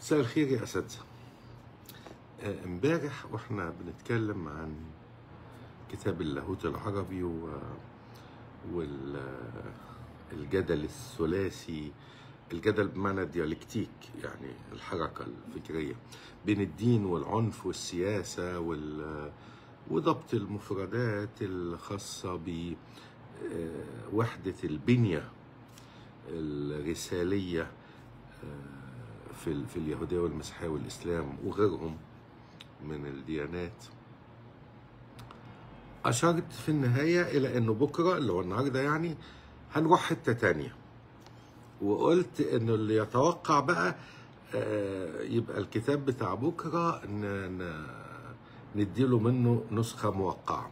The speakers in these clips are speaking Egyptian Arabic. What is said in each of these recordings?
مساء الخير يا اساتذه آه، امبارح واحنا بنتكلم عن كتاب اللاهوت العربي و والجدل الثلاثي الجدل بمعنى الديالكتيك يعني الحركة الفكرية بين الدين والعنف والسياسة وال وضبط المفردات الخاصة بوحدة البنية الرسالية آه، في ال- في اليهودية والمسيحية والإسلام وغيرهم من الديانات أشرت في النهاية إلى إنه بكرة اللي هو النهاردة يعني هنروح حتة تانية وقلت إنه اللي يتوقع بقى آه، يبقى الكتاب بتاع بكرة ن- ن- نديله منه نسخة موقعة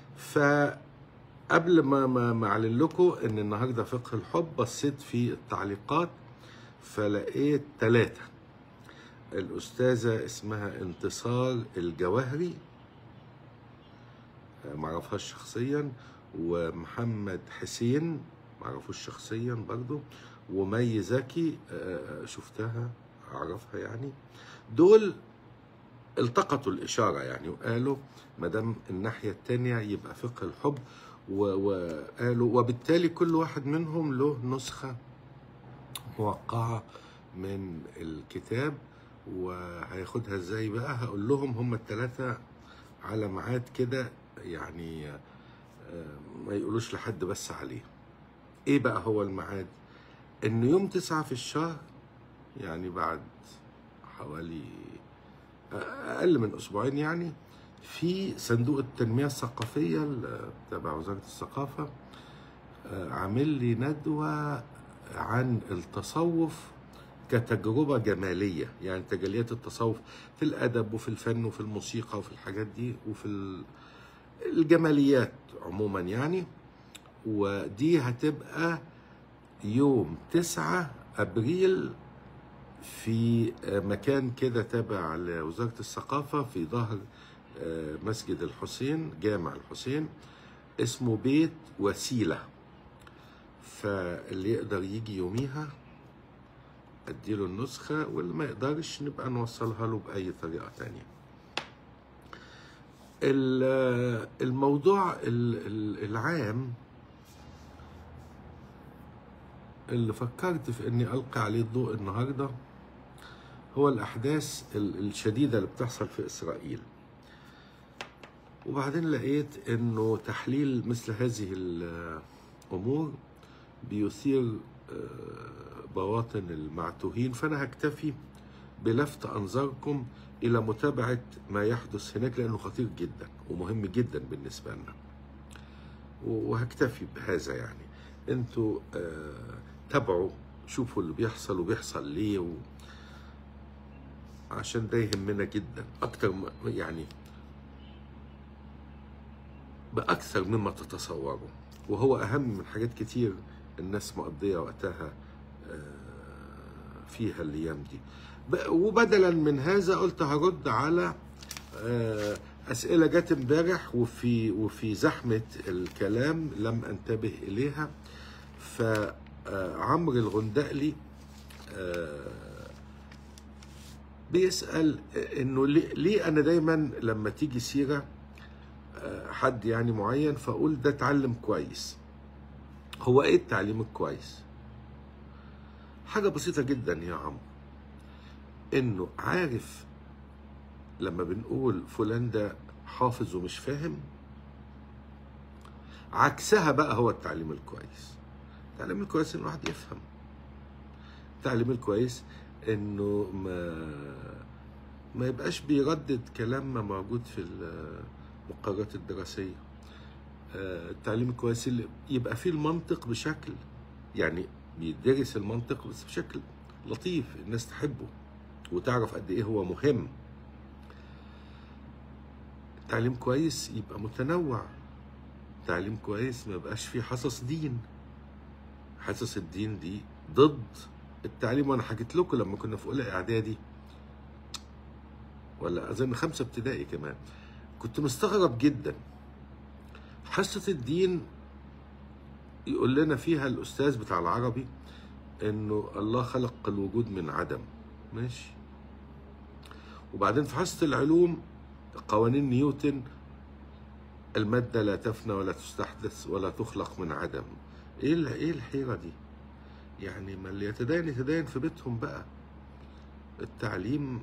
فقبل ما ما ما أعلن لكم إن النهاردة فقه الحب بصيت في التعليقات فلقيت ثلاثة الأستاذة اسمها انتصار الجواهري آه، معرفهاش شخصيا ومحمد حسين معرفوش شخصيا برضو ومي زكي آه، شفتها أعرفها يعني دول التقطوا الإشارة يعني وقالوا ما دام الناحية التانية يبقى فقه الحب و- وقالوا وبالتالي كل واحد منهم له نسخة موقعة من الكتاب وهياخدها ازاي بقى هقول لهم هم الثلاثة على ميعاد كده يعني آه، ما يقولوش لحد بس عليه ايه بقى هو الميعاد ان يوم تسعة في الشهر يعني بعد حوالي اقل من اسبوعين يعني في صندوق التنمية الثقافية ال- تبع وزارة الثقافة آه، عامل لي ندوة عن التصوف كتجربة جمالية يعني تجليات التصوف في الأدب وفي الفن وفي الموسيقى وفي الحاجات دي وفي ال- الجماليات عموما يعني ودي هتبقى يوم 9 أبريل في مكان كده تابع لوزارة الثقافة في ظهر آه، مسجد الحسين جامع الحسين اسمه بيت وسيلة فاللي يقدر يجي يوميها اديله النسخة واللي ما يقدرش نبقى نوصلها له بأي طريقة تانية ال- الموضوع ال- ال- العام اللي فكرت في اني القي عليه الضوء النهارده هو الاحداث ال- الشديده اللي بتحصل في اسرائيل وبعدين لقيت انه تحليل مثل هذه الامور بيثير آه، بواطن المعتوهين فانا هكتفي بلفت انظاركم الى متابعه ما يحدث هناك لانه خطير جدا ومهم جدا بالنسبه لنا وهكتفي بهذا يعني انتوا آه تابعوا شوفوا اللي بيحصل وبيحصل ليه و... عشان ده يهمنا جدا اكتر ما يعني باكثر مما تتصوروا وهو اهم من حاجات كتير الناس مقضيه وقتها آه، فيها الايام دي ب- وبدلا من هذا قلت هرد على آه، اسئله جت امبارح وفي وفي زحمه الكلام لم انتبه اليها فعمرو الغندقلي آه، بيسال انه ليه, ليه انا دايما لما تيجي سيره آه، حد يعني معين فاقول ده اتعلم كويس هو ايه التعليم الكويس حاجه بسيطه جدا يا عمرو انه عارف لما بنقول فلان ده حافظ ومش فاهم عكسها بقى هو التعليم الكويس التعليم الكويس ان الواحد يفهم التعليم الكويس انه ما ما يبقاش بيردد كلام ما موجود في المقررات الدراسيه آه، التعليم الكويس اللي يبقى فيه المنطق بشكل يعني بيدرس المنطق بس بشكل لطيف الناس تحبه وتعرف قد ايه هو مهم تعليم كويس يبقى متنوع تعليم كويس ما يبقاش فيه حصص دين حصص الدين دي ضد التعليم وانا حكيت لكم لما كنا في اولى اعدادي ولا اظن خمسه ابتدائي كمان كنت مستغرب جدا حصه الدين يقول لنا فيها الاستاذ بتاع العربي انه الله خلق الوجود من عدم ماشي وبعدين في حصة العلوم قوانين نيوتن المادة لا تفنى ولا تستحدث ولا تخلق من عدم ايه ال- ايه الحيرة دي يعني ما اللي يتدين يتدين في بيتهم بقى التعليم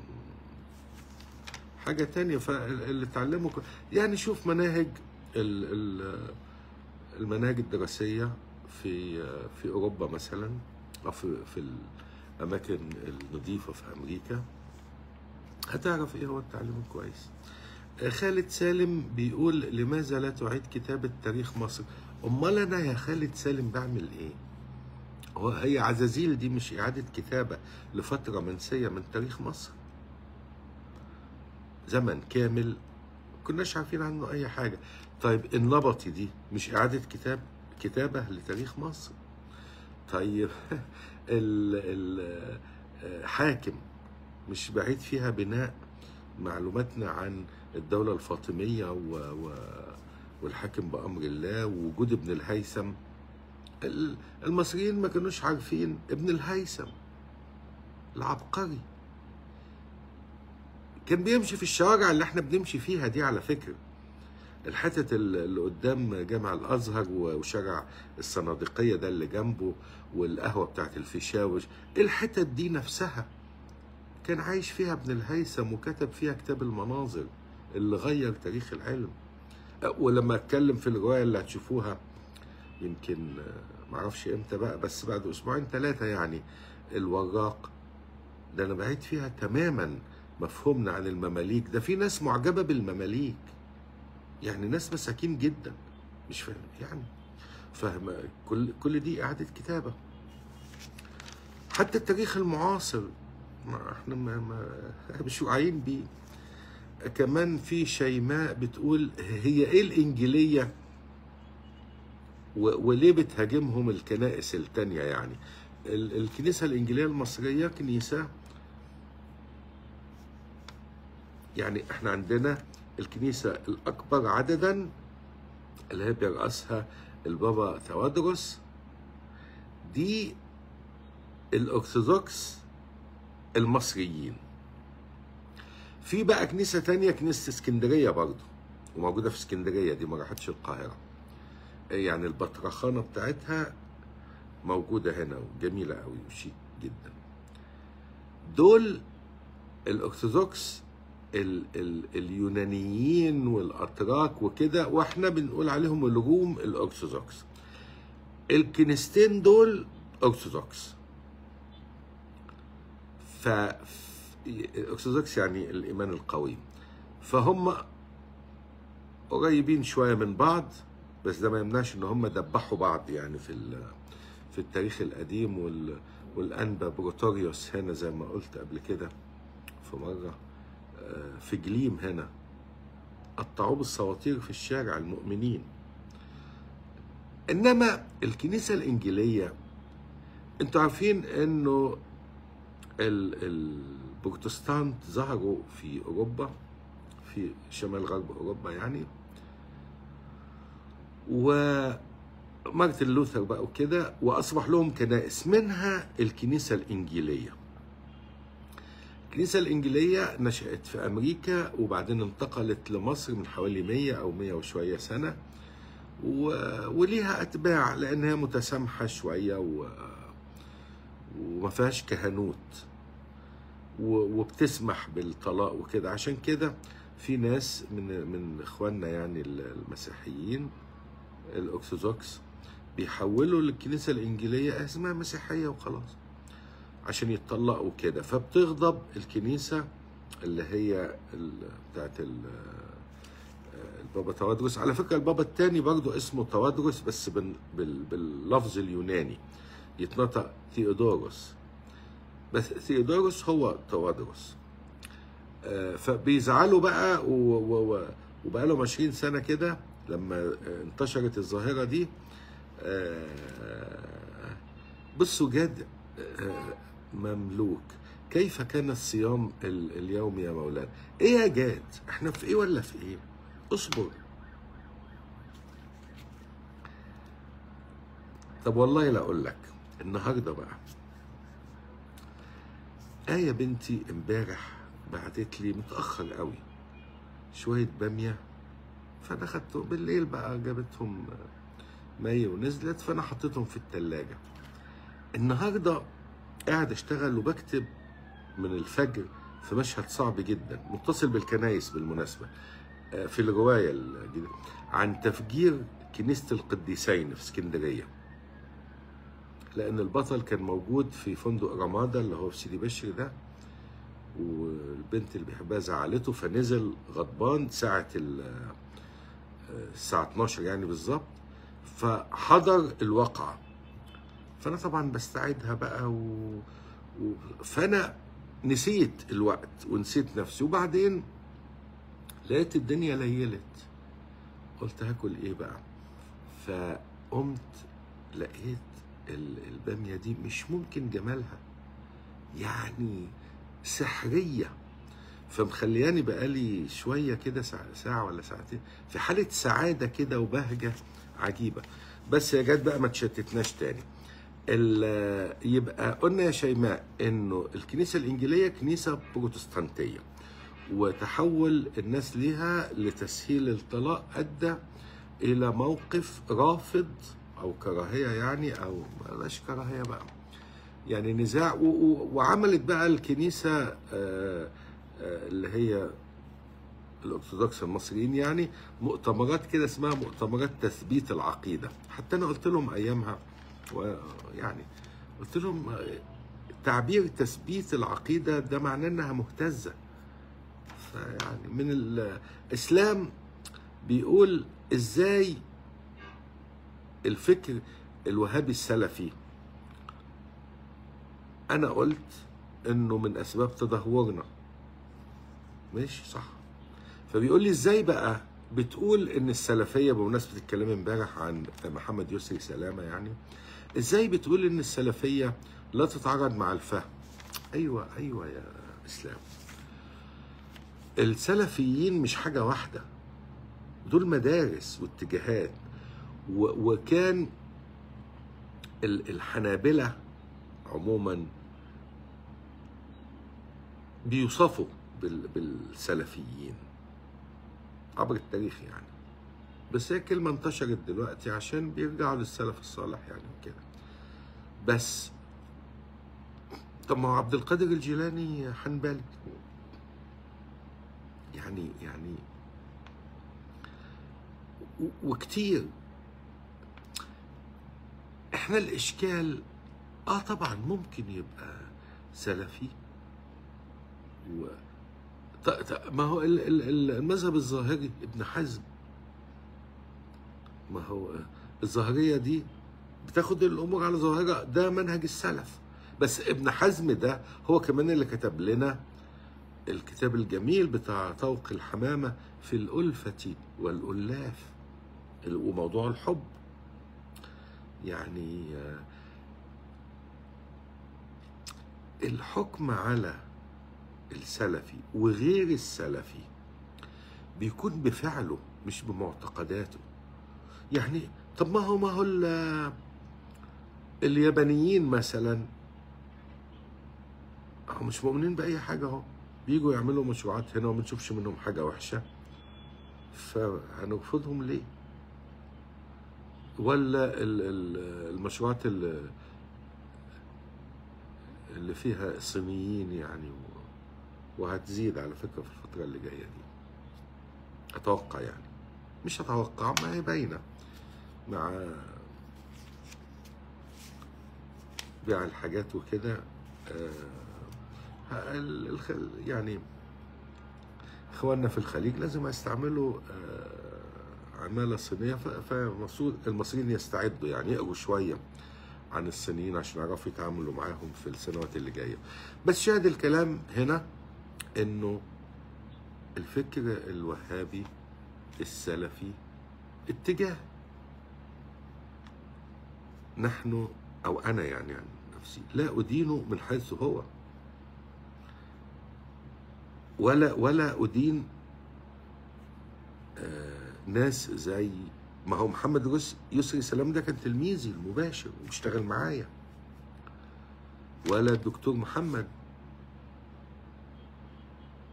حاجة تانية فاللي اتعلموا ك- يعني شوف مناهج ال ال المناهج الدراسية في في أوروبا مثلا أو في في الأماكن النظيفة في أمريكا هتعرف إيه هو التعليم الكويس خالد سالم بيقول لماذا لا تعيد كتابة تاريخ مصر أمال أنا يا خالد سالم بعمل إيه هو هي عزازيل دي مش إعادة كتابة لفترة منسية من تاريخ مصر زمن كامل كناش عارفين عنه أي حاجة طيب النبطي دي مش إعادة كتاب كتابة لتاريخ مصر طيب ال ال حاكم مش بعيد فيها بناء معلوماتنا عن الدولة الفاطمية و و والحاكم بأمر الله ووجود ابن الهيثم ال- المصريين ما كانوش عارفين ابن الهيثم العبقري كان بيمشي في الشوارع اللي احنا بنمشي فيها دي على فكرة الحتت ال- اللي قدام جامع الازهر و- وشارع الصناديقيه ده اللي جنبه والقهوه بتاعت الفيشاوش الحتت دي نفسها كان عايش فيها ابن الهيثم وكتب فيها كتاب المناظر اللي غير تاريخ العلم أه، ولما اتكلم في الروايه اللي هتشوفوها يمكن آه، معرفش امتى بقى بس بعد اسبوعين ثلاثه يعني الوراق ده انا بعيد فيها تماما مفهومنا عن المماليك ده في ناس معجبه بالمماليك يعني ناس مساكين جدا مش فاهم يعني فاهم كل كل دي اعاده كتابه حتى التاريخ المعاصر ما احنا ما ما مش واعيين بيه كمان في شيماء بتقول هي ايه الانجيليه و- وليه بتهاجمهم الكنائس التانية يعني ال- الكنيسة الإنجيلية المصرية كنيسة يعني احنا عندنا الكنيسة الأكبر عددا اللي هي بيرأسها البابا ثوادرس دي الأرثوذكس المصريين في بقى كنيسة تانية كنيسة اسكندرية برضو وموجودة في اسكندرية دي ما راحتش القاهرة يعني البطرخانة بتاعتها موجودة هنا وجميلة قوي وشيك جدا دول الأرثوذكس ال ال اليونانيين والأتراك وكده واحنا بنقول عليهم الروم الأرثوذكس الكنيستين دول أرثوذكس ف الأرثوذكس يعني الإيمان القوي فهم قريبين شوية من بعض بس ده ما يمنعش ان هم دبحوا بعض يعني في ال- في التاريخ القديم وال والانبا بروتوريوس هنا زي ما قلت قبل كده في مره آه، في جليم هنا قطعوه بالسواطير في الشارع المؤمنين انما الكنيسه الانجيليه انتوا عارفين انه ال- البروتستانت ظهروا في اوروبا في شمال غرب اوروبا يعني ومارتن لوثر بقى وكده واصبح لهم كنائس منها الكنيسه الانجيليه الكنيسه الانجيليه نشات في امريكا وبعدين انتقلت لمصر من حوالي 100 او 100 وشويه سنه و... وليها اتباع لان هي متسامحه شويه و... وما فيهاش كهنوت و... وبتسمح بالطلاق وكده عشان كده في ناس من من اخواننا يعني المسيحيين الارثوذكس بيحولوا للكنيسه الانجيليه اسمها مسيحيه وخلاص عشان يتطلقوا كده فبتغضب الكنيسه اللي هي ال- بتاعت ال- البابا توادرس على فكره البابا الثاني برضو اسمه توادرس بس بال- بال- باللفظ اليوناني يتنطق ثيودوروس بس ثيودوروس هو توادرس آه، فبيزعلوا بقى و- و- و- وبقى لهم 20 سنه كده لما آه، انتشرت الظاهره دي آه، بصوا جاد آه، مملوك كيف كان الصيام ال- اليوم يا مولانا ايه يا جاد احنا في ايه ولا في ايه اصبر طب والله لا اقول لك النهارده بقى آية بنتي امبارح بعتت لي متاخر قوي شويه باميه فانا خدته بالليل بقى جابتهم مي ونزلت فانا حطيتهم في التلاجة النهارده قاعد اشتغل وبكتب من الفجر في مشهد صعب جدا متصل بالكنايس بالمناسبه آه، في الروايه الجديدة عن تفجير كنيسه القديسين في اسكندريه لان البطل كان موجود في فندق رمادة اللي هو في سيدي بشر ده والبنت اللي بيحبها زعلته فنزل غضبان ساعة ال- آه، الساعة 12 يعني بالظبط فحضر الواقعة فأنا طبعا بستعيدها بقى و... و... فأنا نسيت الوقت ونسيت نفسي وبعدين لقيت الدنيا ليلت قلت هاكل ايه بقى فقمت لقيت ال- البامية دي مش ممكن جمالها يعني سحرية فمخلياني بقالي شوية كده ساعة, ساعة ولا ساعتين في حالة سعادة كده وبهجة عجيبة بس يا جد بقى ما تشتتناش تاني ال- يبقى قلنا يا شيماء انه الكنيسة الانجيلية كنيسة بروتستانتية وتحول الناس ليها لتسهيل الطلاق ادى الى موقف رافض او كراهيه يعني او بلاش كراهيه بقى يعني نزاع و- و- وعملت بقى الكنيسه آه، آه، اللي هي الارثوذكس المصريين يعني مؤتمرات كده اسمها مؤتمرات تثبيت العقيده حتى انا قلت لهم ايامها ويعني قلت لهم آه، تعبير تثبيت العقيده ده معناه انها مهتزه فيعني من الاسلام بيقول ازاي الفكر الوهابي السلفي انا قلت انه من اسباب تدهورنا ماشي صح فبيقول لي ازاي بقى بتقول ان السلفيه بمناسبه الكلام امبارح عن محمد يسري سلامه يعني ازاي بتقول ان السلفيه لا تتعارض مع الفهم ايوه ايوه يا اسلام السلفيين مش حاجه واحده دول مدارس واتجاهات و- وكان ال- الحنابلة عموما بيوصفوا بال- بالسلفيين عبر التاريخ يعني بس هي كلمة انتشرت دلوقتي عشان بيرجعوا للسلف الصالح يعني وكده بس طب ما هو عبد القادر الجيلاني حنبلي يعني يعني و- وكتير احنا الاشكال اه طبعا ممكن يبقى سلفي و ط- ط- ما هو ال- ال- ال- المذهب الظاهري ابن حزم ما هو الظاهريه دي بتاخد الامور على ظاهرها ده منهج السلف بس ابن حزم ده هو كمان اللي كتب لنا الكتاب الجميل بتاع طوق الحمامه في الالفه والألاف وموضوع الحب يعني آه، الحكم على السلفي وغير السلفي بيكون بفعله مش بمعتقداته يعني طب ما هو ما هو ال- اليابانيين مثلا هم مش مؤمنين بأي حاجة اهو بيجوا يعملوا مشروعات هنا وما نشوفش منهم حاجة وحشة فهنرفضهم ليه؟ ولا ال- ال- المشروعات اللي اللي فيها الصينيين يعني و- وهتزيد على فكرة في الفترة اللي جاية دي أتوقع يعني مش أتوقع ما هي باينة مع بيع الحاجات وكده آه، ال- الخ- يعني اخواننا في الخليج لازم يستعملوا آه، عماله صينيه ف- فالمفروض المصريين يستعدوا يعني يقروا شويه عن الصينيين عشان يعرفوا يتعاملوا معاهم في السنوات اللي جايه بس شاهد الكلام هنا انه الفكر الوهابي السلفي اتجاه نحن او انا يعني عن نفسي لا ادينه من حيث هو ولا ولا ادين آه ناس زي ما هو محمد رس- يسري سلام ده كان تلميذي المباشر واشتغل معايا ولا الدكتور محمد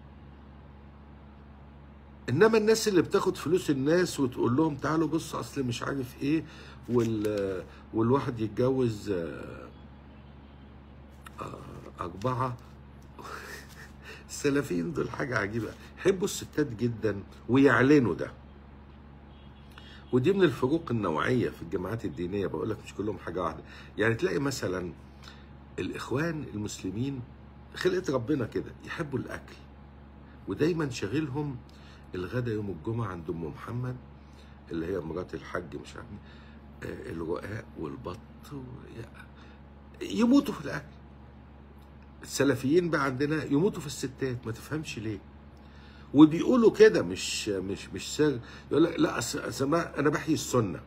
انما الناس اللي بتاخد فلوس الناس وتقول لهم تعالوا بص اصل مش عارف ايه وال والواحد يتجوز آه، آه، أربعة السلفيين دول حاجة عجيبة يحبوا الستات جدا ويعلنوا ده ودي من الفروق النوعية في الجماعات الدينية بقول لك مش كلهم حاجة واحدة يعني تلاقي مثلا الإخوان المسلمين خلقة ربنا كده يحبوا الأكل ودايما شاغلهم الغدا يوم الجمعة عند أم محمد اللي هي مرات الحاج مش عارف مين، آه، الرقاق والبط و... يموتوا في الأكل السلفيين بقى عندنا يموتوا في الستات ما تفهمش ليه وبيقولوا كده مش مش مش سر يقول لك لا أصل- أصل ما- انا بحيي السنه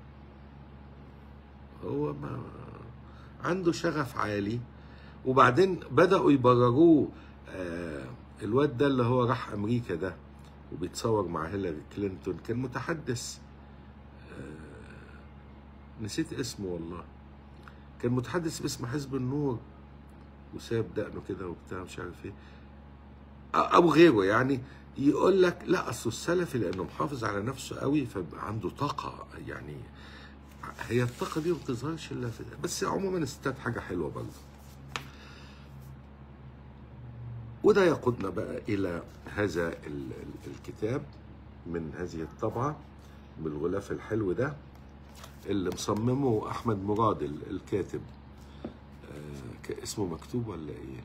هو ما عنده شغف عالي وبعدين بداوا يبرروه آه الواد ده اللي هو راح امريكا ده وبيتصور مع هيلاري كلينتون كان متحدث آه نسيت اسمه والله كان متحدث باسم حزب النور وساب دقنه كده وبتاع مش عارف ايه او غيره يعني يقول لك لا اصل السلفي لانه محافظ على نفسه قوي فبقى عنده طاقه يعني هي الطاقه دي ما بتظهرش الا في بس عموما الستات حاجه حلوه برضه وده يقودنا بقى الى هذا ال- ال- الكتاب من هذه الطبعه بالغلاف الحلو ده اللي مصممه احمد مراد ال- الكاتب آه، ك- اسمه مكتوب ولا ايه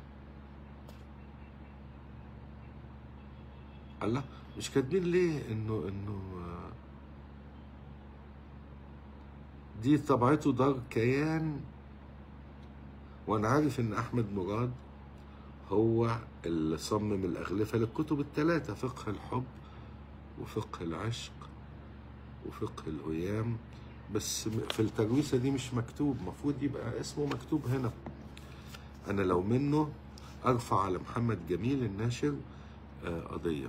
الله مش كاتبين ليه انه انه آه، دي طبعته دار كيان وانا عارف ان احمد مراد هو اللي صمم الاغلفه للكتب الثلاثه فقه الحب وفقه العشق وفقه الايام بس م- في الترويسه دي مش مكتوب المفروض يبقى اسمه مكتوب هنا انا لو منه ارفع على محمد جميل الناشر آه، قضيه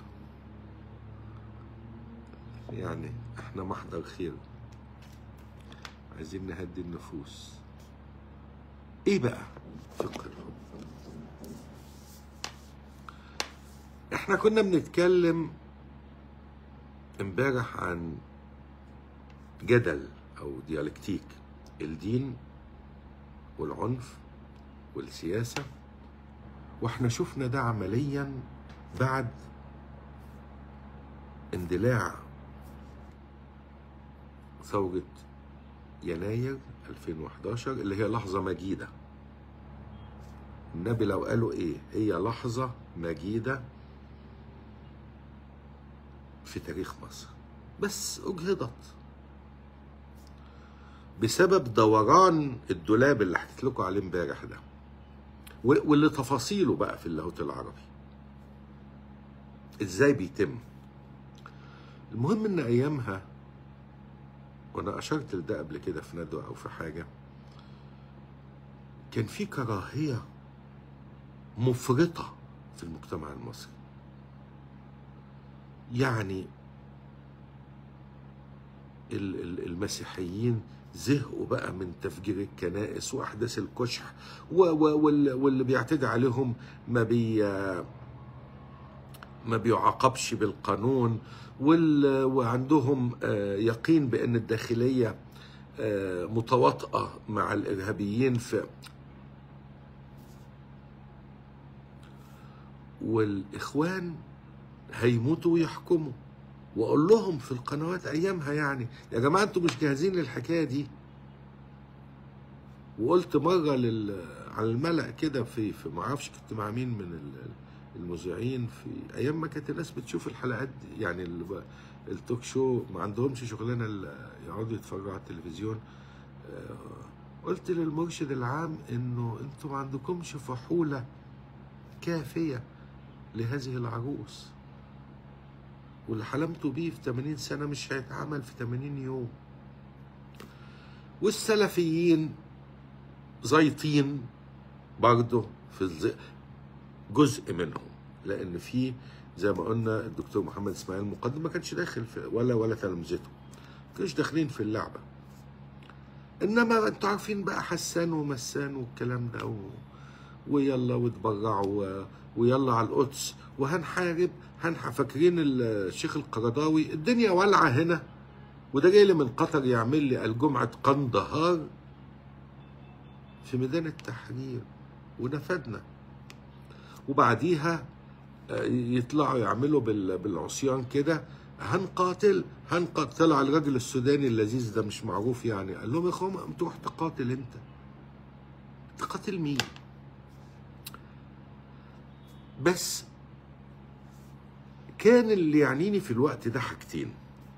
يعني احنا محضر خير عايزين نهدي النفوس ايه بقى فقه الحب احنا كنا بنتكلم امبارح عن جدل او ديالكتيك الدين والعنف والسياسة واحنا شفنا ده عمليا بعد اندلاع ثورة يناير 2011 اللي هي لحظة مجيدة النبي لو قالوا ايه هي لحظة مجيدة في تاريخ مصر بس اجهضت بسبب دوران الدولاب اللي حكيت لكم عليه امبارح ده و- واللي تفاصيله بقى في اللاهوت العربي ازاي بيتم المهم ان ايامها وانا اشرت لده قبل كده في ندوه او في حاجه كان في كراهيه مفرطه في المجتمع المصري يعني ال- ال- المسيحيين زهقوا بقى من تفجير الكنائس واحداث الكشح و- و- وال- واللي بيعتدي عليهم ما بي ما بيعاقبش بالقانون وال- وعندهم آه، يقين بان الداخليه آه، متواطئه مع الارهابيين في والاخوان هيموتوا ويحكموا واقول لهم في القنوات ايامها يعني يا جماعه انتوا مش جاهزين للحكايه دي وقلت مره لل... على الملأ كده في في ما اعرفش كنت مع مين من ال- المذيعين في ايام ما كانت الناس بتشوف الحلقات دي يعني ال- التوك شو ما عندهمش شغلانه ال- يقعدوا يتفرجوا على التلفزيون آه، قلت للمرشد العام انه انتوا ما عندكمش فحوله كافيه لهذه العروس واللي حلمتوا بيه في 80 سنة مش هيتعمل في 80 يوم والسلفيين زيطين برضه في الز... جزء منهم لأن في زي ما قلنا الدكتور محمد اسماعيل المقدم ما كانش داخل في ولا ولا تلامذته ما كانوش داخلين في اللعبة انما انتوا عارفين بقى حسان ومسان والكلام ده و... ويلا وتبرعوا ويلا على القدس وهنحارب هنح فاكرين الشيخ القرضاوي الدنيا والعه هنا وده جاي لي من قطر يعمل لي الجمعة قندهار في ميدان التحرير ونفدنا وبعديها آه، يطلعوا يعملوا بال- بالعصيان كده هنقاتل هنقاتل طلع الراجل السوداني اللذيذ ده مش معروف يعني قال لهم يا اخوان ما تروح تقاتل انت تقاتل مين بس كان اللي يعنيني في الوقت ده حاجتين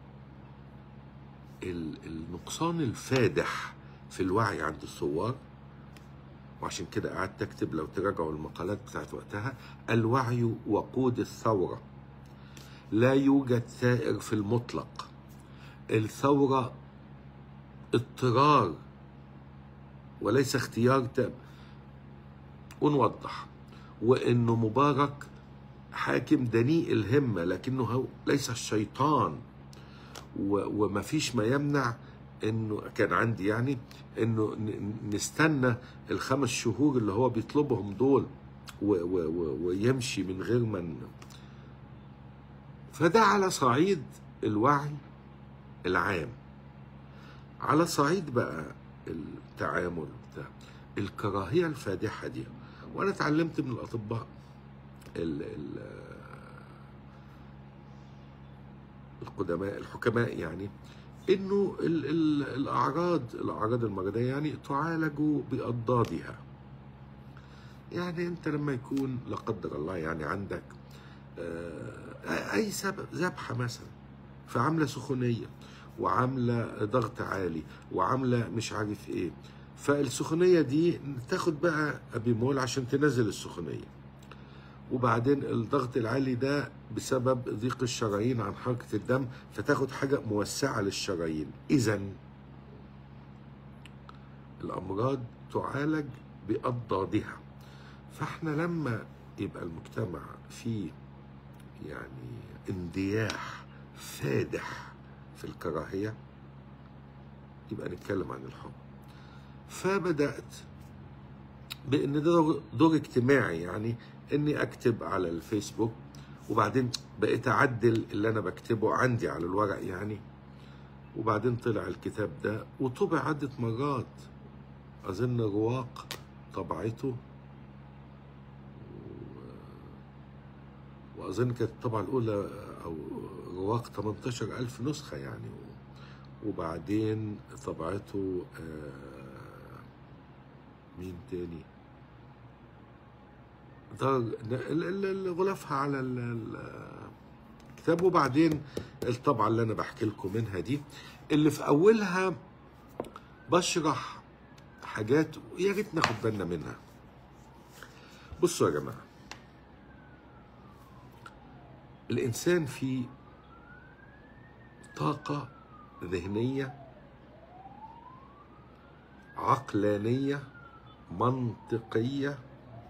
ال- النقصان الفادح في الوعي عند الثوار وعشان كده قعدت اكتب لو تراجعوا المقالات بتاعت وقتها الوعي وقود الثوره لا يوجد ثائر في المطلق الثوره اضطرار وليس اختيار تام ونوضح وانه مبارك حاكم دنيء الهمه لكنه هو ليس الشيطان و- ومفيش ما يمنع انه كان عندي يعني انه ن- نستنى الخمس شهور اللي هو بيطلبهم دول و و و ويمشي من غير ما ن- فده على صعيد الوعي العام على صعيد بقى التعامل بتاع الكراهيه الفادحه دي وانا اتعلمت من الاطباء ال ال القدماء الحكماء يعني انه ال ال الاعراض الاعراض المرضيه يعني تعالج باضدادها يعني انت لما يكون لا قدر الله يعني عندك آه، اي سبب ذبحه مثلا فعامله سخونيه وعامله ضغط عالي وعامله مش عارف ايه فالسخونيه دي تاخد بقى ابيمول عشان تنزل السخونيه وبعدين الضغط العالي ده بسبب ضيق الشرايين عن حركة الدم فتاخد حاجة موسعة للشرايين إذا الأمراض تعالج بأضدادها فاحنا لما يبقى المجتمع فيه يعني اندياح فادح في الكراهية يبقى نتكلم عن الحب فبدأت بان ده دور, دور اجتماعي يعني اني اكتب على الفيسبوك وبعدين بقيت اعدل اللي انا بكتبه عندي على الورق يعني وبعدين طلع الكتاب ده وطبع عدة مرات اظن رواق طبعته و- واظن كانت الطبعة الاولى او رواق 18 الف نسخة يعني وبعدين طبعته آه، مين تاني دار ال- ال- ال- غلافها على ال- ال- الكتاب وبعدين الطبعة اللي أنا بحكي لكم منها دي اللي في أولها بشرح حاجات يا ريت ناخد بالنا منها بصوا يا جماعة الإنسان فيه طاقة ذهنية عقلانية منطقية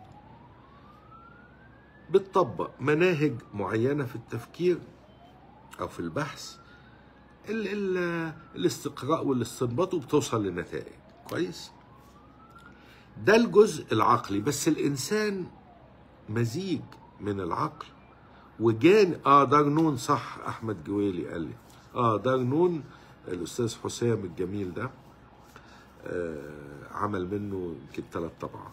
بتطبق مناهج معينة في التفكير أو في البحث ال ال الاستقراء والاستنباط وبتوصل لنتائج كويس ده الجزء العقلي بس الإنسان مزيج من العقل وجان اه دارنون صح احمد جويلي قال لي اه دارنون الاستاذ حسام الجميل ده آه عمل منه يمكن ثلاث طبعات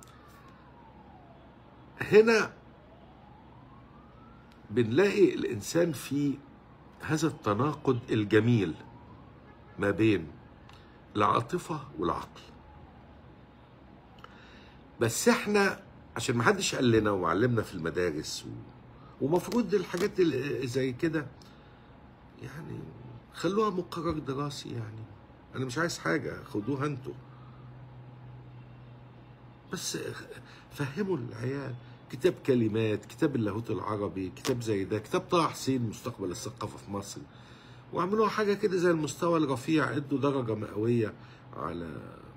هنا بنلاقي الانسان في هذا التناقض الجميل ما بين العاطفه والعقل بس احنا عشان ما حدش قال لنا وعلمنا في المدارس و... ومفروض الحاجات اللي زي كده يعني خلوها مقرر دراسي يعني انا مش عايز حاجه خدوها انتوا بس فهموا العيال كتاب كلمات كتاب اللاهوت العربي كتاب زي ده كتاب طه حسين مستقبل الثقافه في مصر وعملوها حاجه كده زي المستوى الرفيع ادوا درجه مئويه على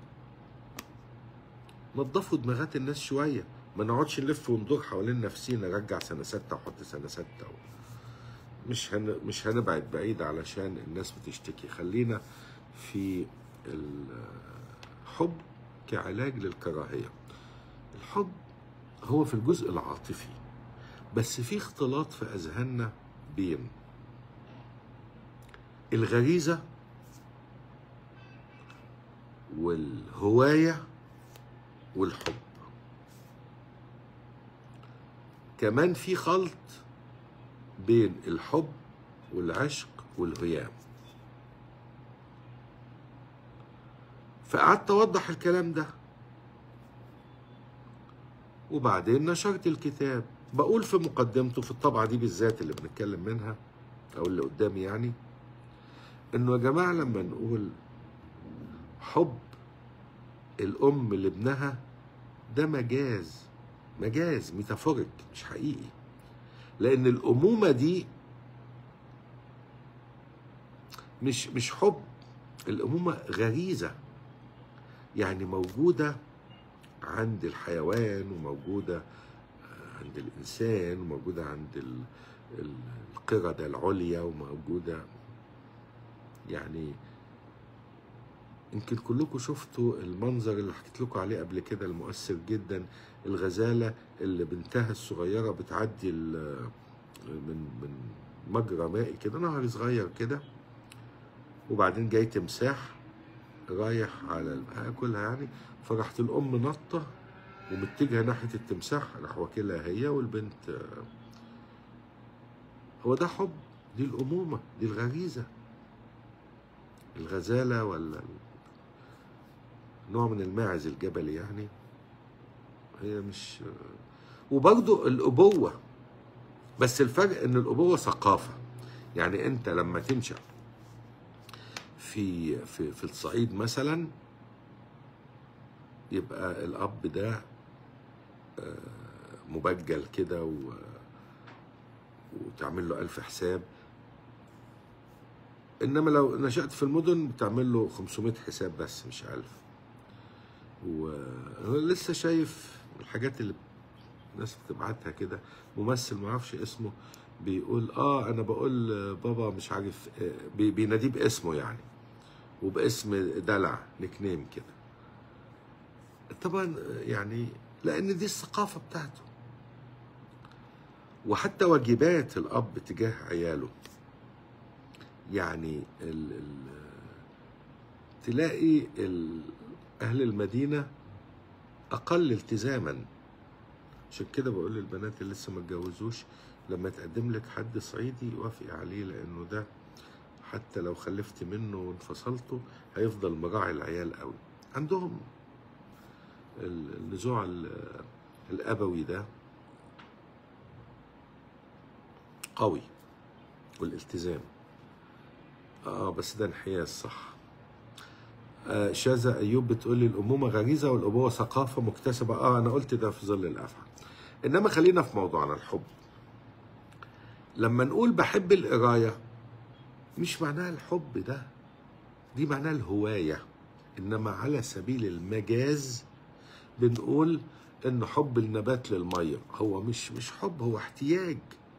نظفوا دماغات الناس شويه ما نقعدش نلف وندور حوالين نفسينا رجع سنه سته وحط سنه سته و... مش هن... مش هنبعد بعيد علشان الناس بتشتكي خلينا في الحب كعلاج للكراهيه الحب هو في الجزء العاطفي بس في اختلاط في اذهاننا بين الغريزه والهوايه والحب كمان في خلط بين الحب والعشق والهيام فقعدت اوضح الكلام ده وبعدين نشرت الكتاب بقول في مقدمته في الطبعة دي بالذات اللي بنتكلم منها أو اللي قدامي يعني إنه يا جماعة لما نقول حب الأم لابنها ده مجاز مجاز ميتافوريك مش حقيقي لأن الأمومة دي مش مش حب الأمومة غريزة يعني موجودة عند الحيوان وموجودة عند الإنسان وموجودة عند ال- ال- القردة العليا وموجودة يعني يمكن كلكم شفتوا المنظر اللي حكيت لكم عليه قبل كده المؤثر جدا الغزالة اللي بنتها الصغيرة بتعدي ال- من من مجرى مائي كده نهر صغير كده وبعدين جاي تمساح رايح على ال- هاكلها يعني فراحت الأم نطة ومتجهة ناحية التمساح راح واكلها هي والبنت آه، هو ده حب دي الأمومة دي الغريزة الغزالة ولا ال- نوع من الماعز الجبلي يعني هي مش وبرضه الأبوة بس الفرق إن الأبوة ثقافة يعني أنت لما تنشأ في في في الصعيد مثلا يبقى الأب ده آه، مبجل كده و وتعمل له ألف حساب إنما لو نشأت في المدن بتعمل له 500 حساب بس مش ألف وأنا لسه شايف الحاجات اللي الناس بتبعتها كده ممثل معرفش اسمه بيقول اه انا بقول بابا مش عارف آه، بي- بيناديه باسمه يعني وباسم دلع نيك نيم كده طبعا يعني لان دي الثقافه بتاعته وحتى واجبات الاب تجاه عياله يعني ال ال تلاقي ال اهل المدينه اقل التزاما عشان كده بقول للبنات اللي لسه ما اتجوزوش لما تقدم لك حد صعيدي وافقي عليه لانه ده حتى لو خلفت منه وانفصلته هيفضل مراعي العيال قوي عندهم ال- النزوع ال- الابوي ده قوي والالتزام اه بس ده انحياز صح آه شاذة ايوب بتقول لي الامومه غريزه والابوه ثقافه مكتسبه اه انا قلت ده في ظل الافعى انما خلينا في موضوعنا الحب لما نقول بحب القرايه مش معناها الحب ده دي معناها الهوايه انما على سبيل المجاز بنقول ان حب النبات للميه هو مش مش حب هو احتياج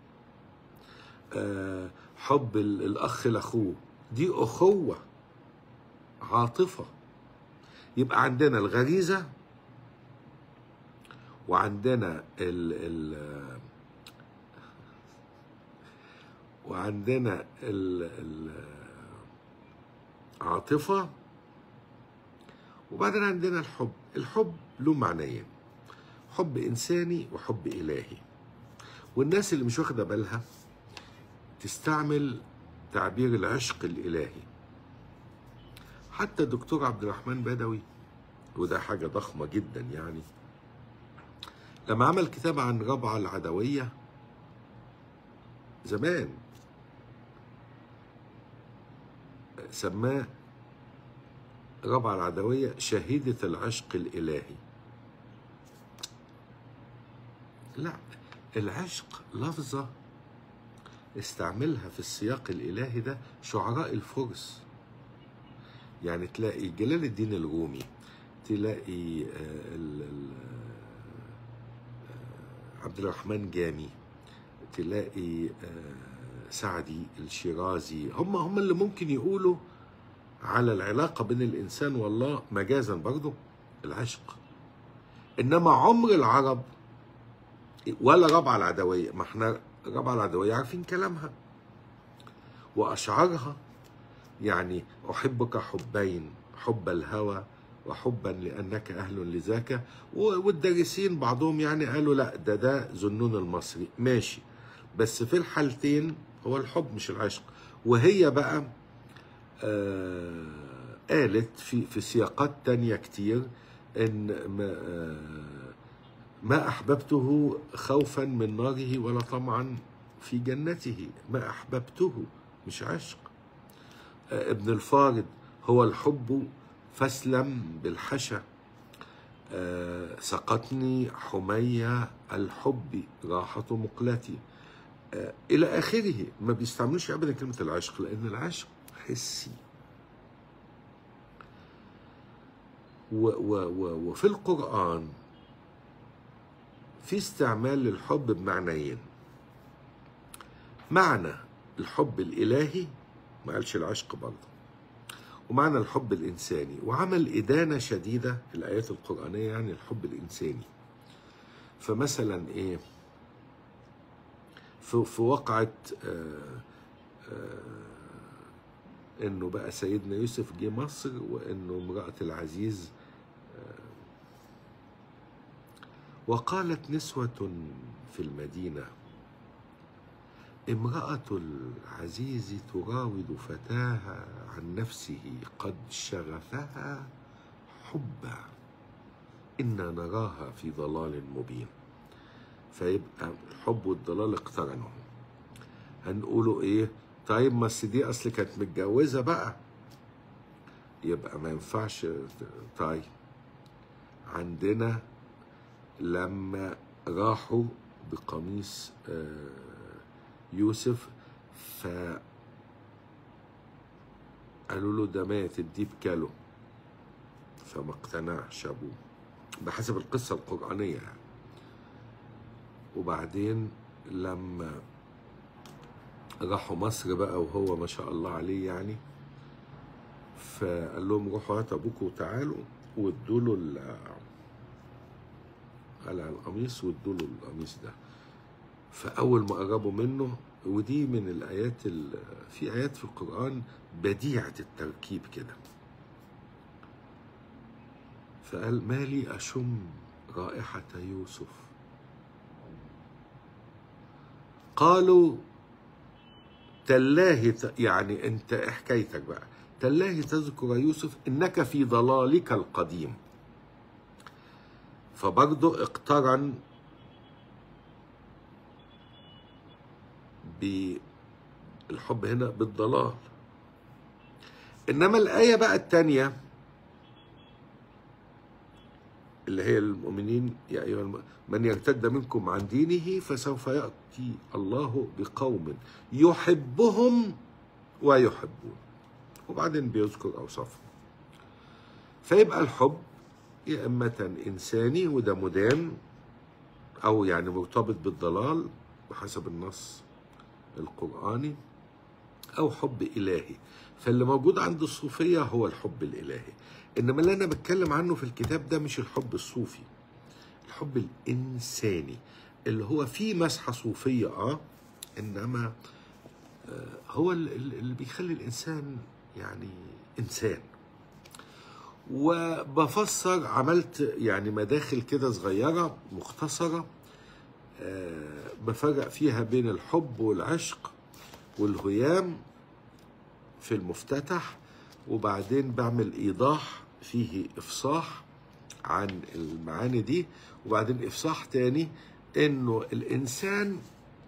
آه حب ال- الاخ لاخوه دي اخوه عاطفه يبقى عندنا الغريزه وعندنا ال ال وعندنا ال العاطفه وبعدين عندنا الحب الحب له معنيين حب انساني وحب الهي والناس اللي مش واخده بالها تستعمل تعبير العشق الالهي حتى دكتور عبد الرحمن بدوي وده حاجه ضخمه جدا يعني لما عمل كتاب عن ربعه العدويه زمان سماه ربعه العدويه شهيده العشق الالهي لا العشق لفظة استعملها في السياق الإلهي ده شعراء الفرس يعني تلاقي جلال الدين الرومي تلاقي آه، ال- ال- آه، عبد الرحمن جامي تلاقي آه، سعدي الشيرازي هم هم اللي ممكن يقولوا على العلاقة بين الإنسان والله مجازا برضه العشق انما عمر العرب ولا ربع العدويه ما احنا ربع العدويه عارفين كلامها واشعارها يعني احبك حبين حب الهوى وحبا لانك اهل لذاك والدارسين بعضهم يعني قالوا لا ده ده ذنون المصري ماشي بس في الحالتين هو الحب مش العشق وهي بقى آه قالت في في سياقات تانية كتير ان ما, آه ما احببته خوفا من ناره ولا طمعا في جنته ما احببته مش عشق آه ابن الفارض هو الحب فاسلم بالحشا آه سقطني حمية الحب راحة مقلتي آه إلى آخره ما بيستعملوش أبدا كلمة العشق لأن العشق حسي و و و وفي القرآن في استعمال للحب بمعنيين معنى الحب الإلهي ما قالش العشق برضه ومعنى الحب الإنساني وعمل إدانة شديدة الآيات القرآنية يعني الحب الإنساني فمثلا إيه في, في وقعة آه آه إنه بقى سيدنا يوسف جه مصر وإنه امرأة العزيز آه وقالت نسوة في المدينة امرأة العزيز تراود فتاها عن نفسه قد شغفها حبا إنا نراها في ضلال مبين فيبقى الحب والضلال اقترنوا هنقولوا ايه طيب ما دي اصل كانت متجوزه بقى يبقى ما ينفعش طيب عندنا لما راحوا بقميص يوسف ف قالوا له ده مات الديب كاله فما اقتنعش ابوه بحسب القصه القرانيه يعني وبعدين لما راحوا مصر بقى وهو ما شاء الله عليه يعني فقال لهم روحوا هات ابوكم وتعالوا وادوا له قلع القميص وادوا له القميص ده فاول ما قربوا منه ودي من الايات في ايات في القران بديعه التركيب كده فقال ما لي اشم رائحه يوسف قالوا تالله يعني انت إيه حكايتك بقى تالله تذكر يوسف انك في ضلالك القديم فبرضه اقترن بالحب هنا بالضلال انما الايه بقى الثانيه اللي هي المؤمنين يا ايها الم... من يرتد منكم عن دينه فسوف ياتي الله بقوم يحبهم ويحبون وبعدين بيذكر اوصافهم فيبقى الحب يا اما انساني وده مدان او يعني مرتبط بالضلال بحسب النص القراني او حب الهي فاللي موجود عند الصوفيه هو الحب الالهي انما اللي انا بتكلم عنه في الكتاب ده مش الحب الصوفي الحب الانساني اللي هو فيه مسحه صوفيه اه انما آه هو اللي بيخلي الانسان يعني انسان وبفسر عملت يعني مداخل كده صغيره مختصره آه بفرق فيها بين الحب والعشق والهيام في المفتتح وبعدين بعمل ايضاح فيه افصاح عن المعاني دي وبعدين افصاح تاني انه الانسان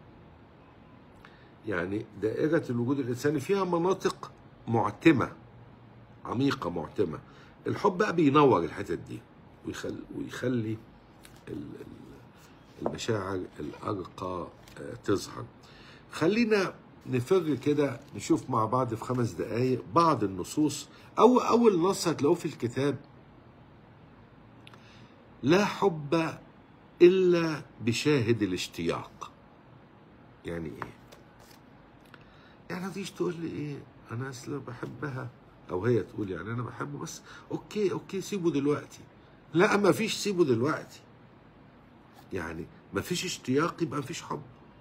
يعني دائرة الوجود الانساني فيها مناطق معتمة عميقة معتمة الحب بقى بينور الحتت دي ويخلي, ويخلي المشاعر الأرقى تظهر خلينا نفر كده نشوف مع بعض في خمس دقايق بعض النصوص أو أول نص هتلاقوه في الكتاب لا حب إلا بشاهد الاشتياق يعني إيه؟ يعني تيجي تقول لي إيه أنا أصل بحبها أو هي تقول يعني أنا بحبه بس أوكي أوكي سيبه دلوقتي لا ما فيش سيبه دلوقتي يعني ما فيش اشتياق يبقى ما فيش حب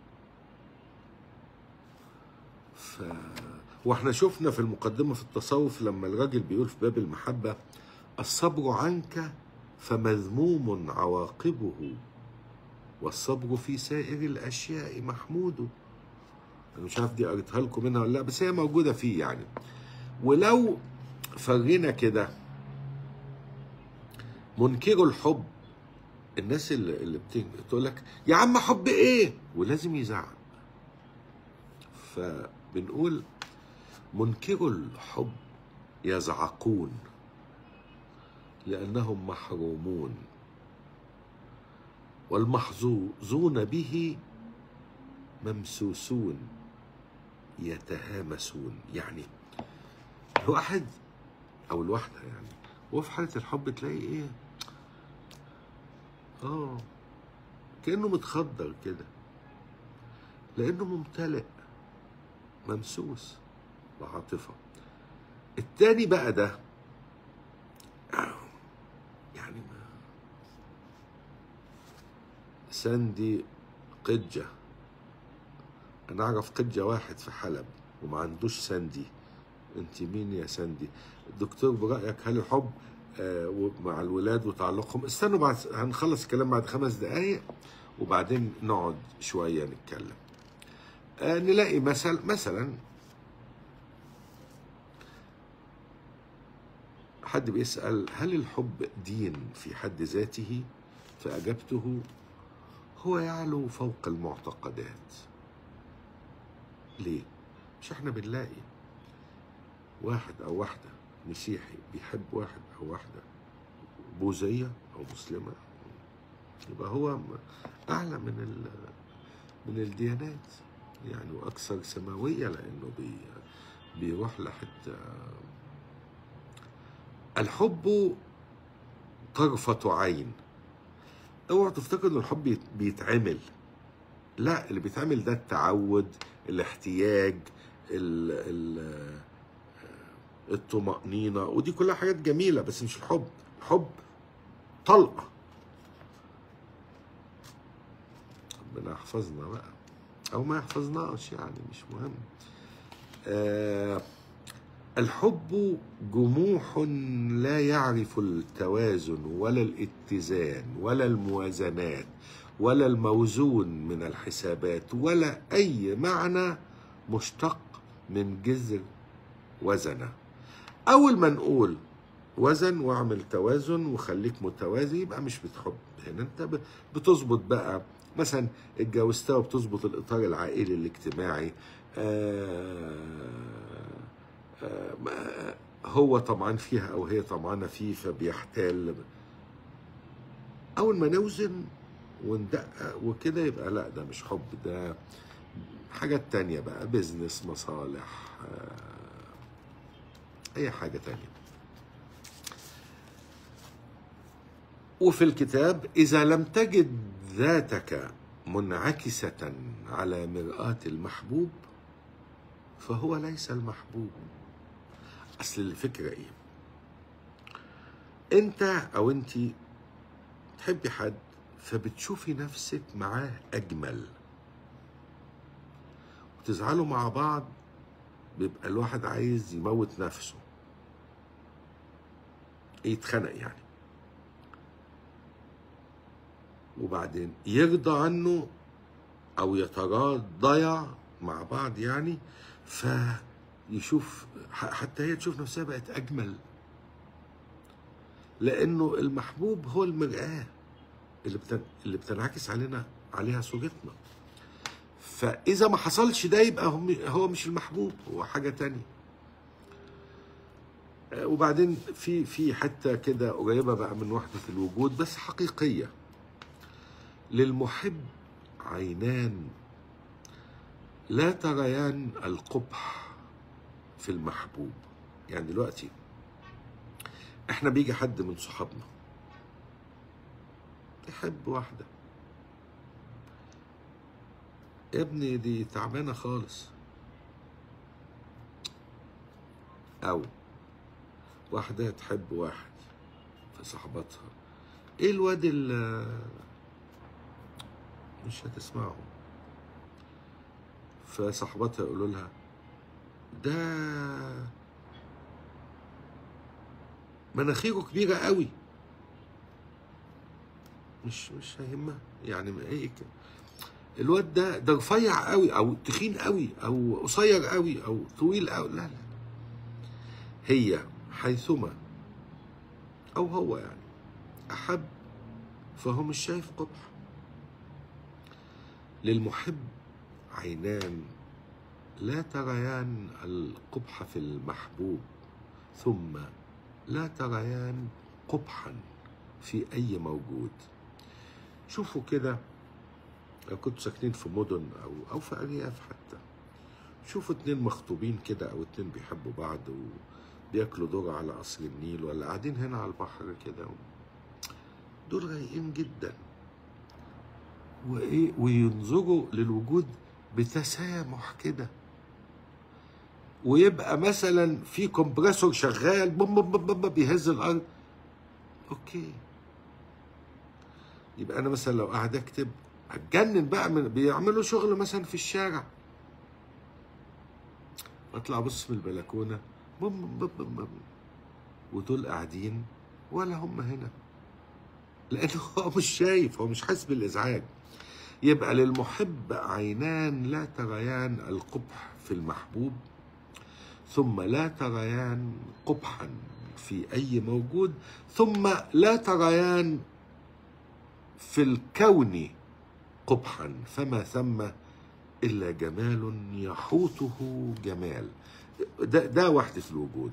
ف واحنا شفنا في المقدمة في التصوف لما الراجل بيقول في باب المحبة الصبر عنك فمذموم عواقبه والصبر في سائر الأشياء محمود أنا مش عارف دي قريتها لكم منها ولا لا بس هي موجودة فيه يعني ولو فرينا كده منكر الحب الناس اللي, اللي بتقول لك يا عم حب ايه ولازم يزعق فبنقول منكر الحب يزعقون لانهم محرومون والمحظوظون به ممسوسون يتهامسون يعني الواحد او الواحده يعني وفي حاله الحب تلاقي ايه اه كانه متخدر كده لانه ممتلئ ممسوس بعاطفه التاني بقى ده يعني ما ساندي قجة أنا أعرف قجة واحد في حلب وما عندوش ساندي أنت مين يا ساندي الدكتور برأيك هل الحب آه مع الولاد وتعلقهم استنوا بعد هنخلص الكلام بعد خمس دقايق وبعدين نقعد شوية نتكلم آه نلاقي مثل مثلا حد بيسأل هل الحب دين في حد ذاته فأجبته هو يعلو فوق المعتقدات ليه مش احنا بنلاقي واحد او واحدة مسيحي بيحب واحد او واحدة بوذية او مسلمة يبقى هو اعلى من ال من الديانات يعني واكثر سماوية لانه بي بيروح لحتة الحب طرفة عين اوعوا تفتكروا ان الحب بيتعمل لا اللي بيتعمل ده التعود الاحتياج ال ال الطمأنينة ودي كلها حاجات جميلة بس مش الحب الحب طلقة ربنا يحفظنا بقى أو ما يحفظناش يعني مش مهم آه الحب جموح لا يعرف التوازن ولا الاتزان ولا الموازنات ولا الموزون من الحسابات ولا اي معنى مشتق من جذر وزنه اول ما نقول وزن واعمل توازن وخليك متوازي يبقى مش بتحب هنا انت بتظبط بقى مثلا اتجوزتها وبتظبط الاطار العائلي الاجتماعي آه هو طبعا فيها او هي طمعانه فيه فبيحتال اول ما نوزن وندقق وكده يبقى لا ده مش حب ده حاجات تانية بقى بيزنس مصالح اي حاجة تانية وفي الكتاب اذا لم تجد ذاتك منعكسة على مرآة المحبوب فهو ليس المحبوب اصل الفكره ايه انت او انت تحبي حد فبتشوفي نفسك معاه اجمل وتزعلوا مع بعض بيبقى الواحد عايز يموت نفسه يتخنق يعني وبعدين يرضى عنه او يتراضيا مع بعض يعني فيشوف حتى هي تشوف نفسها بقت اجمل لانه المحبوب هو المرآة اللي بتن... اللي بتنعكس علينا عليها صورتنا فاذا ما حصلش ده يبقى هو هو مش المحبوب هو حاجه تانية وبعدين في في حته كده قريبه بقى من وحده الوجود بس حقيقيه للمحب عينان لا تريان القبح في المحبوب يعني دلوقتي احنا بيجي حد من صحابنا يحب واحدة يا ابني دي تعبانة خالص أو واحدة تحب واحد في صحباتها ايه الواد ال مش هتسمعه فصاحبتها يقولوا لها ده مناخيره كبيرة قوي مش مش هيهمها يعني ايه كده الواد ده ده رفيع قوي او تخين قوي او قصير قوي او طويل قوي لا لا هي حيثما او هو يعني احب فهو مش شايف قبح للمحب عينان لا تريان القبح في المحبوب ثم لا تريان قبحا في اي موجود شوفوا كده لو كنتوا ساكنين في مدن او او في ارياف حتى شوفوا اتنين مخطوبين كده او اتنين بيحبوا بعض وبياكلوا ذره على قصر النيل ولا قاعدين هنا على البحر كده دول رايقين جدا وايه وينظروا للوجود بتسامح كده ويبقى مثلا في كومبريسور شغال بم بم بم بم بيهز الارض اوكي يبقى انا مثلا لو قاعد اكتب هتجنن بقى من بيعملوا شغل مثلا في الشارع اطلع ابص من البلكونه بم بم بم بم ودول قاعدين ولا هم هنا لانه هو مش شايف هو مش حاسس بالازعاج يبقى للمحب عينان لا تريان القبح في المحبوب ثم لا تريان قبحا في اي موجود ثم لا تريان في الكون قبحا فما ثم الا جمال يحوطه جمال ده, ده وحده الوجود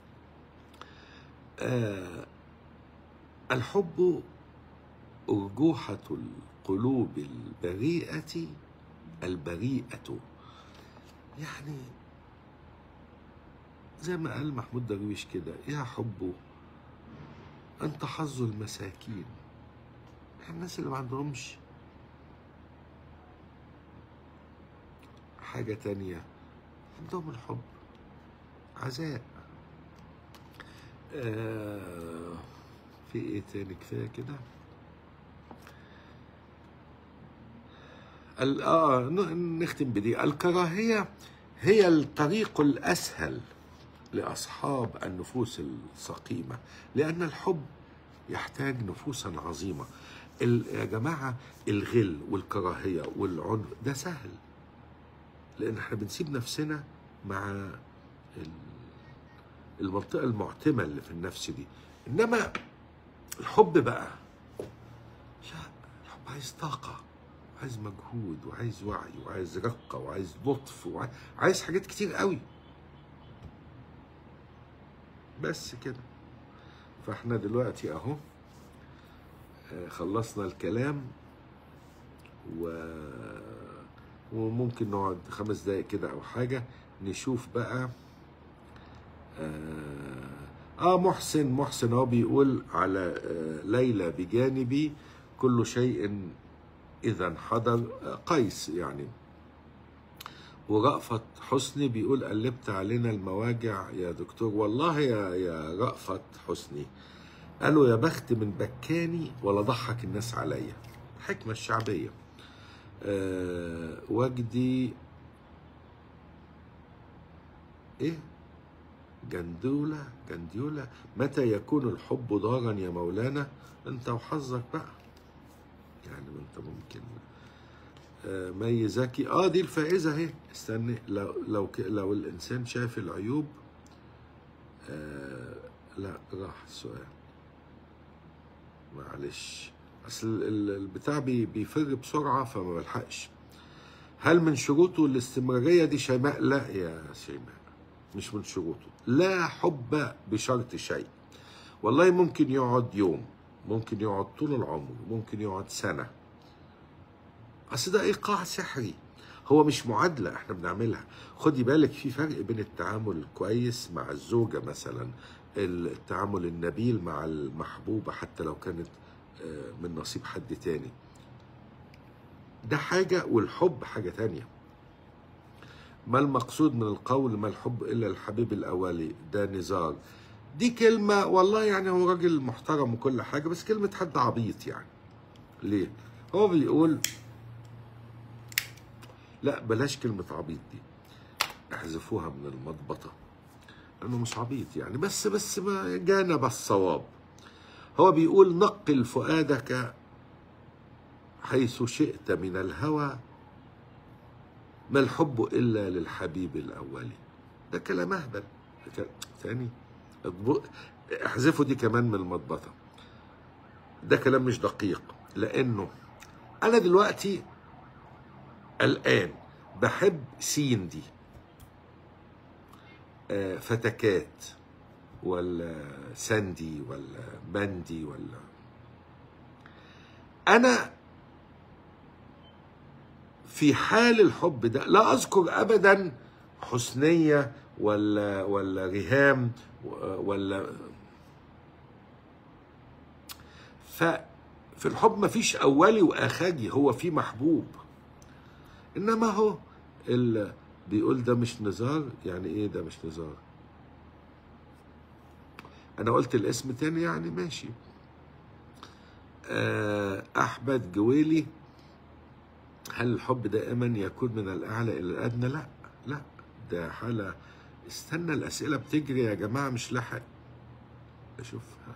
آه الحب أرجوحة القلوب البريئة البريئة يعني زي ما قال محمود درويش كده يا حب أنت حظ المساكين يعني الناس اللي ما عندهمش حاجة تانية عندهم الحب عزاء آه في ايه تاني كفايه كده ال- اه ن- نختم بدي الكراهيه هي الطريق الاسهل لاصحاب النفوس السقيمه لان الحب يحتاج نفوسا عظيمه ال- يا جماعه الغل والكراهيه والعنف ده سهل لان احنا بنسيب نفسنا مع ال- المنطقه المعتمه اللي في النفس دي انما الحب بقى لا الحب عايز طاقة وعايز مجهود وعايز وعي وعايز رقة وعايز لطف وعايز عايز حاجات كتير قوي بس كده فاحنا دلوقتي اهو آه، خلصنا الكلام و وممكن نقعد خمس دقايق كده او حاجة نشوف بقى آه, اه محسن محسن هو بيقول على آه ليلى بجانبي كل شيء اذا انحدر آه قيس يعني ورأفت حسني بيقول قلبت علينا المواجع يا دكتور والله يا يا رأفت حسني قالوا يا بخت من بكاني ولا ضحك الناس عليا الحكمة الشعبية آه وجدي ايه جندولة جنديولة متى يكون الحب ضارا يا مولانا انت وحظك بقى يعني ما انت ممكن آه، مي زكي اه دي الفائزة اهي استني لو لو ك- لو الانسان شاف العيوب آه لا راح السؤال معلش اصل ال- ال- البتاع بي- بيفر بسرعة فما بلحقش هل من شروطه الاستمرارية دي شيماء لا يا شيماء مش من شروطه لا حب بشرط شيء والله ممكن يقعد يوم ممكن يقعد طول العمر ممكن يقعد سنة أصل ده إيقاع سحري هو مش معادلة احنا بنعملها خدي بالك في فرق بين التعامل الكويس مع الزوجة مثلا التعامل النبيل مع المحبوبة حتى لو كانت آه، من نصيب حد تاني ده حاجة والحب حاجة تانية ما المقصود من القول ما الحب إلا الحبيب الأولي ده نزار دي كلمة والله يعني هو راجل محترم وكل حاجة بس كلمة حد عبيط يعني ليه؟ هو بيقول لا بلاش كلمة عبيط دي احذفوها من المضبطة لأنه مش عبيط يعني بس بس ما جانب الصواب هو بيقول نقل فؤادك حيث شئت من الهوى ما الحب إلا للحبيب الأولي ده كلام أهبل ده كلام- تاني اضب- احذفوا دي كمان من المضبطة ده كلام مش دقيق لأنه أنا دلوقتي الآن بحب سين دي آه، فتكات ولا ساندي ولا ماندي ولا أنا في حال الحب ده لا أذكر أبدا حسنية ولا ولا ريهام ولا ففي الحب مفيش أولي وآخري هو في محبوب انما هو ال... بيقول ده مش نزار يعني ايه ده مش نزار انا قلت الاسم تاني يعني ماشي آه، احمد جويلي هل الحب دائما يكون من الاعلى الى الادنى لا لا ده حاله استنى الاسئله بتجري يا جماعه مش لاحق اشوفها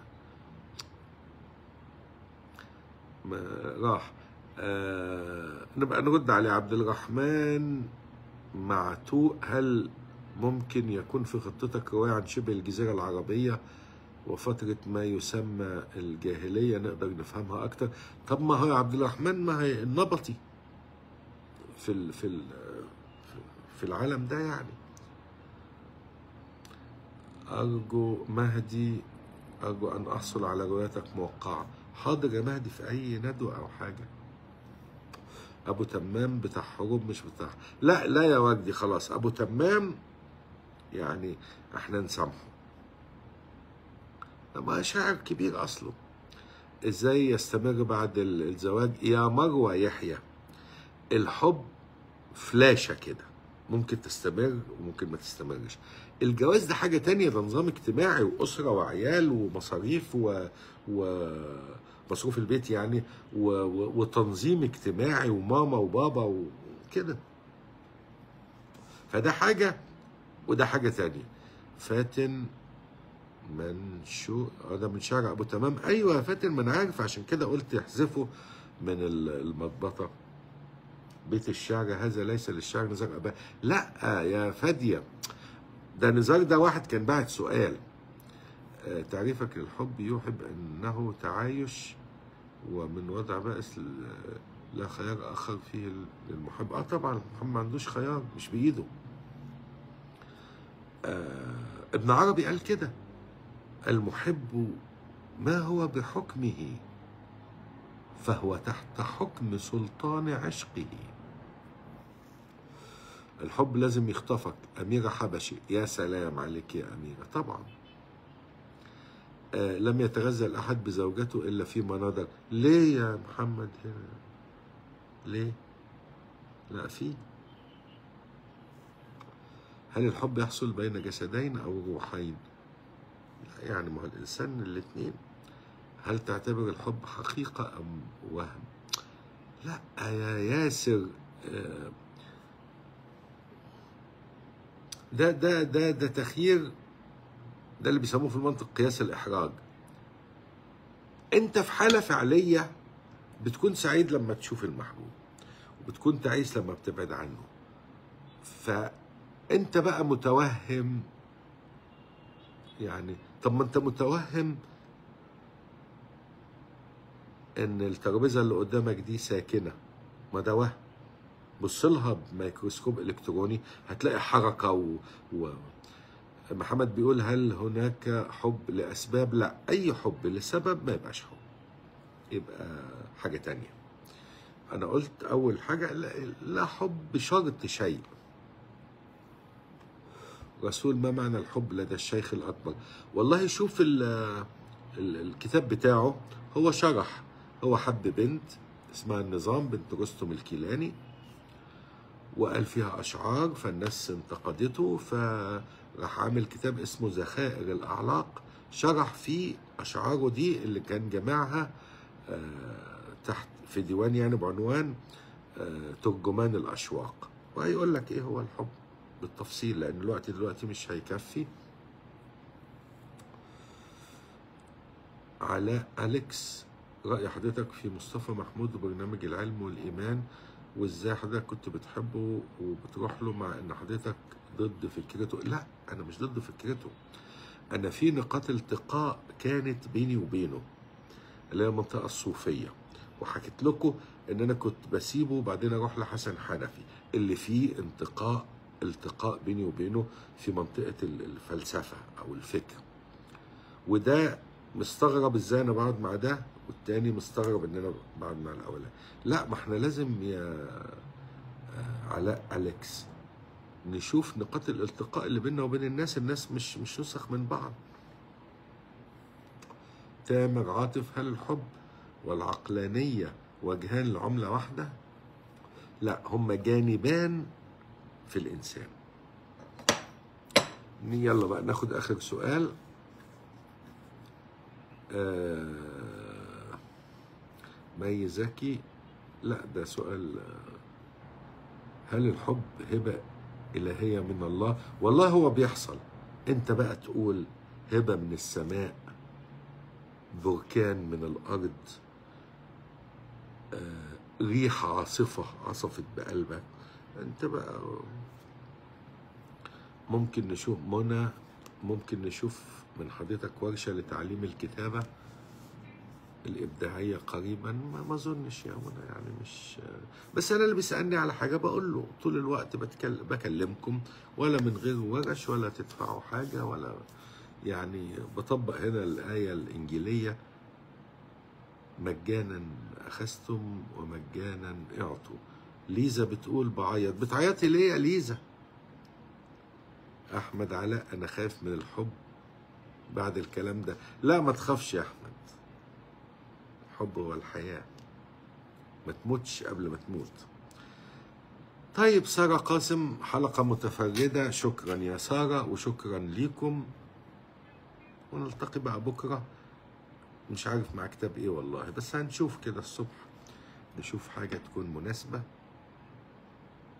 ما راح آه نبقى نرد عليه عبد الرحمن معتوق هل ممكن يكون في خطتك رواية عن شبه الجزيرة العربية وفترة ما يسمى الجاهلية نقدر نفهمها أكتر طب ما هو يا عبد الرحمن ما هي النبطي في ال في ال في العالم ده يعني أرجو مهدي أرجو أن أحصل على روايتك موقعة حاضر يا مهدي في أي ندوة أو حاجة ابو تمام بتاع حروب مش بتاع لا لا يا وجدي خلاص ابو تمام يعني احنا نسامحه ما شاعر كبير اصله ازاي يستمر بعد ال- الزواج يا مروه يحيى الحب فلاشة كده ممكن تستمر وممكن ما تستمرش الجواز ده حاجة تانية ده نظام اجتماعي وأسرة وعيال ومصاريف و... و... مصروف البيت يعني و... و... وتنظيم اجتماعي وماما وبابا وكده فده حاجة وده حاجة تانية فاتن من شو ده من شارع ابو تمام ايوه يا فاتن ما انا عارف عشان كده قلت احذفه من ال- المضبطه بيت الشعر هذا ليس للشعر نزار أبا لا يا فادية ده نزار ده واحد كان باعت سؤال آه، تعريفك للحب يوحب أنه تعايش ومن وضع بائس ل- لا خيار آخر فيه للمحب آه طبعا المحب ما عندوش خيار مش بإيده آه ابن عربي قال كده المحب ما هو بحكمه فهو تحت حكم سلطان عشقه الحب لازم يخطفك أميرة حبشي يا سلام عليك يا أميرة طبعا آه لم يتغذى الأحد بزوجته إلا فيما نظر ليه يا محمد هنا ليه لا في هل الحب يحصل بين جسدين أو روحين لا يعني ما هو الإنسان الاثنين هل تعتبر الحب حقيقة أم وهم لا يا ياسر آه، ده ده ده ده تخيير ده اللي بيسموه في المنطق قياس الإحراج أنت في حالة فعلية بتكون سعيد لما تشوف المحبوب وبتكون تعيس لما بتبعد عنه فأنت بقى متوهم يعني طب ما أنت متوهم ان الترابيزه اللي قدامك دي ساكنه ما ده وهم بص لها بميكروسكوب الكتروني هتلاقي حركه و... و... محمد بيقول هل هناك حب لاسباب لا اي حب لسبب ما يبقاش حب يبقى حاجه تانية انا قلت اول حاجه لا, لا حب بشرط شيء رسول ما معنى الحب لدى الشيخ الاكبر والله شوف ال... ال- الكتاب بتاعه هو شرح هو حب بنت اسمها النظام بنت رستم الكيلاني وقال فيها أشعار فالناس انتقدته فراح عامل كتاب اسمه ذخائر الأعلاق شرح فيه اشعاره دي اللي كان جمعها آه، تحت في ديوان يعني بعنوان آه، ترجمان الاشواق وهيقول لك ايه هو الحب بالتفصيل لان الوقت دلوقتي مش هيكفي علاء أليكس رأي حضرتك في مصطفى محمود وبرنامج العلم والإيمان وإزاي حضرتك كنت بتحبه وبتروح له مع إن حضرتك ضد فكرته لا أنا مش ضد فكرته أنا في نقاط التقاء كانت بيني وبينه اللي هي المنطقة الصوفية وحكيت لكم إن أنا كنت بسيبه وبعدين أروح لحسن حنفي اللي فيه انتقاء التقاء بيني وبينه في منطقة الفلسفة أو الفكر وده مستغرب ازاي انا بقعد مع ده والتاني مستغرب ان انا بقعد مع الاولاني لا ما احنا لازم يا آه، علاء اليكس نشوف نقاط الالتقاء اللي بيننا وبين الناس الناس مش مش نسخ من بعض تامر عاطف هل الحب والعقلانية وجهان لعملة واحدة لا هما جانبان في الإنسان يلا بقى ناخد آخر سؤال آه، مي زكي لا ده سؤال آه، هل الحب هبة إلهية من الله والله هو بيحصل انت بقى تقول هبة من السماء بركان من الأرض آه، ريح عاصفة عصفت بقلبك انت بقى ممكن نشوف منى ممكن نشوف من حضرتك ورشة لتعليم الكتابة الإبداعية قريبا ما ما أظنش يا منى يعني مش بس أنا اللي بيسألني على حاجة بقول له طول الوقت بتكلم بكلمكم ولا من غير ورش ولا تدفعوا حاجة ولا يعني بطبق هنا الآية الإنجيلية مجانا أخذتم ومجانا اعطوا ليزا بتقول بعيط بتعيطي ليه يا ليزا احمد علاء انا خايف من الحب بعد الكلام ده لا ما تخافش يا احمد الحب هو الحياه ما تموتش قبل ما تموت طيب سارة قاسم حلقة متفردة شكرا يا سارة وشكرا ليكم ونلتقي بقى بكرة مش عارف مع كتاب ايه والله بس هنشوف كده الصبح نشوف حاجة تكون مناسبة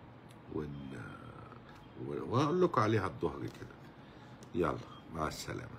ون... وهقول لكم عليها الظهر كده يلا مع السلامة